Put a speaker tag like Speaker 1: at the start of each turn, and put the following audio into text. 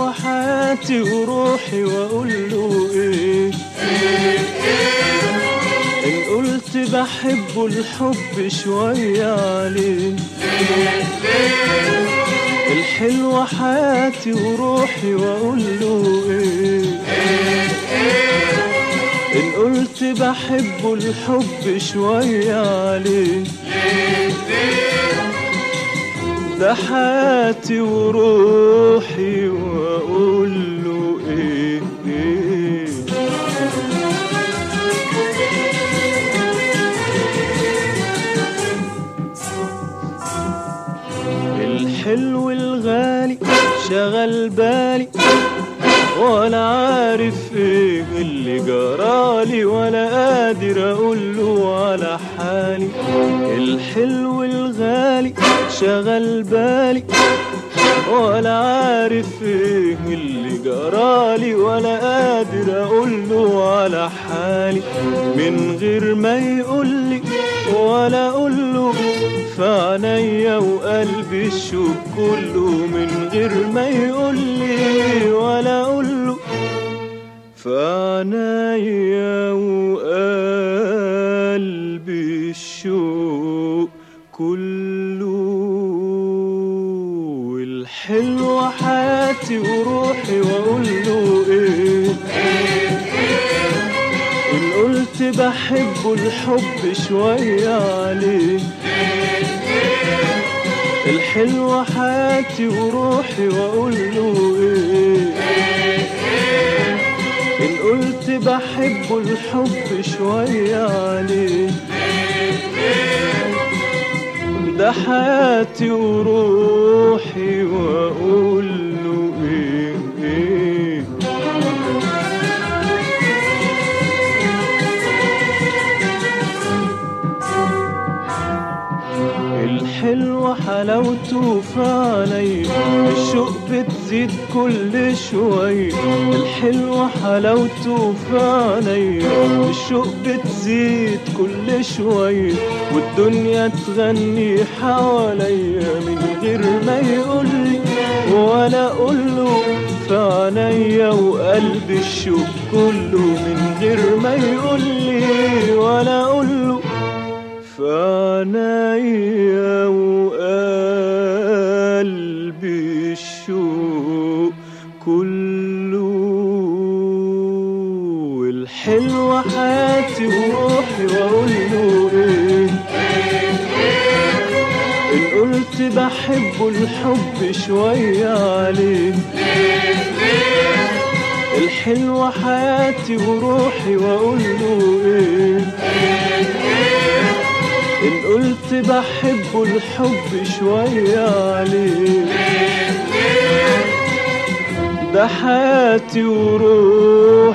Speaker 1: وحياتي وروحي واقول له ايه ان قلت بحبه الحب شوية عليه الحلوة حياتي وروحي واقول له ايه ان قلت بحبه الحب شوية عليه ده حياتي وروحي واقول له ايه, إيه الحلو الغالي شغل بالي ولا عارف ايه اللي جرالي ولا قادر اقول له على حالي الحلو الغالي شغل بالي ولا عارف ايه اللي جرالي ولا قادر اقول له على حالي من غير ما يقولي ولا اقول له في عينيا وقلبي الشوق كله من غير ما يقولي ولا اقول له في عينيا وقلبي الشوق كله الحلوة حياتي وروحي واقول له ايه ان قلت بحبه الحب شوية عليه الحلوة حياتي وروحي واقول له ايه ان قلت بحبه الحب شوية عليه ده حياتي وروحي واقول له ايه ايه الحلوة حلاوته في عيني الشوق بتزيد كل شوي الحلوة حلاوته في عيني الشوق بتزيد كل شوي والدنيا تغني حواليا من غير ما يقولي ولا اقوله في عينيا وقلبي الشوق كله من غير ما يقولي ولا اقوله في عينيا وقلبي الشوق كله الحلوة حياتي وروحي واقول له ايه ان قلت بحبه الحب شوية عليه الحلوة حياتي وروحي واقول له ايه إن قلت بحبه الحب شوية عليه ده حياتي وروحي